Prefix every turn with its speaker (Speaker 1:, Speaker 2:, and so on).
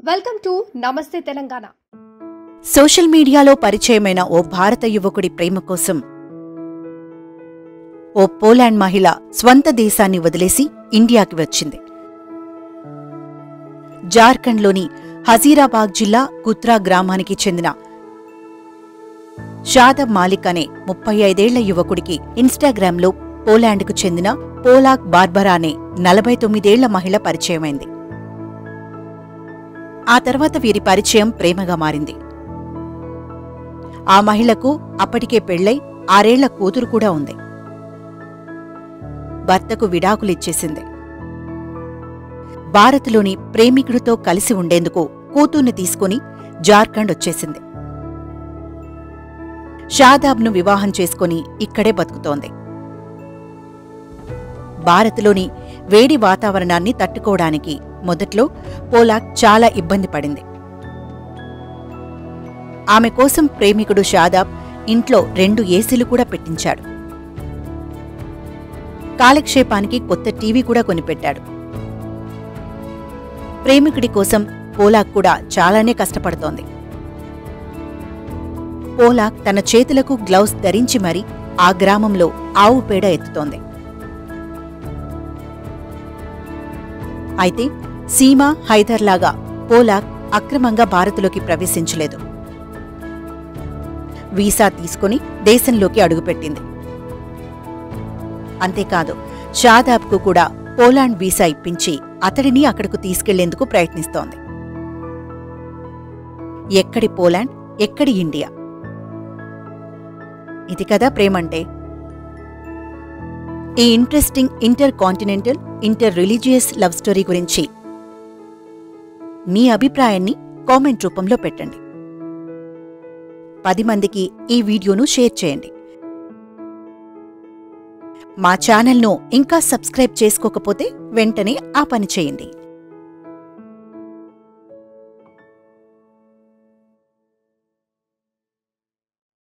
Speaker 1: welcome to నమస్తే Telangana
Speaker 2: social మీడియాలో పరిచయమైన ఓ భారత యువకుడి ప్రేమ కోసం ఓ పోలాండ్ మహిళ స్వంత దేశాన్ని వదిలేసి ఇండియాకి వచ్చింది జార్ఖండ్లోని హజీరాబాద్ జిల్లా కుత్రా గ్రామానికి చెందిన షాదబ్ మాలిక్ అనే ముప్పై ఐదేళ్ల యువకుడికి ఇన్స్టాగ్రామ్లో పోలాండ్కు చెందిన పోలాక్ బార్బరా అనే నలభై తొమ్మిదేళ్ల మహిళ పరిచయమైంది ఆ తర్వాత వీరి పరిచయం ప్రేమగా మారింది ఆ మహిళకు అప్పటికే పెళ్లై ఆరేళ్ల కూతురు కూడా ఉంది భర్తకు విడాకులిచ్చేసింది భారత్లోని ప్రేమికుడితో కలిసి ఉండేందుకు కూతుర్ని తీసుకుని జార్ఖండ్ వచ్చేసింది షాదాబ్ను వివాహం చేసుకుని ఇక్కడే బతుకుతోంది భారత్లోని వేడి వాతావరణాన్ని తట్టుకోవడానికి మొదట్లో పోలాక్ చాలా ఇబ్బంది పడింది ఆమె కోసం ప్రేమికుడు షాదాబ్ ఇంట్లో రెండు ఏసీలు కూడా పెట్టించాడు కాలక్షేపానికి కొత్త టీవీ కూడా కొనిపెట్టాడు ప్రేమికుడి కోసం పోలాక్ కూడా చాలానే కష్టపడుతోంది పోలాక్ తన చేతులకు గ్లౌస్ ధరించి మరీ ఆ గ్రామంలో ఆవు పేడ ఎత్తుతోంది అయితే సీమా హైదర్లాగా పోలాక్ అక్రమంగా భారత్లోకి ప్రవేశించలేదు వీసా తీసుకుని దేశంలోకి అడుగుపెట్టింది అంతేకాదు షాదాబ్కు కూడా పోలాండ్ వీసా ఇప్పించి అతడిని అక్కడకు తీసుకెళ్లేందుకు ప్రయత్నిస్తోంది ఎక్కడి పోలాండ్ ఎక్కడి ఇండియా ఇది కదా ప్రేమంటే ఈ interesting intercontinental interreligious love story గురించి మీ అభిప్రాయాన్ని కామెంట్ రూపంలో పెట్టండి పది మందికి ఈ వీడియోను షేర్ చేయండి మా ఛానల్ను ఇంకా సబ్స్క్రైబ్ చేసుకోకపోతే వెంటనే ఆ పని చేయండి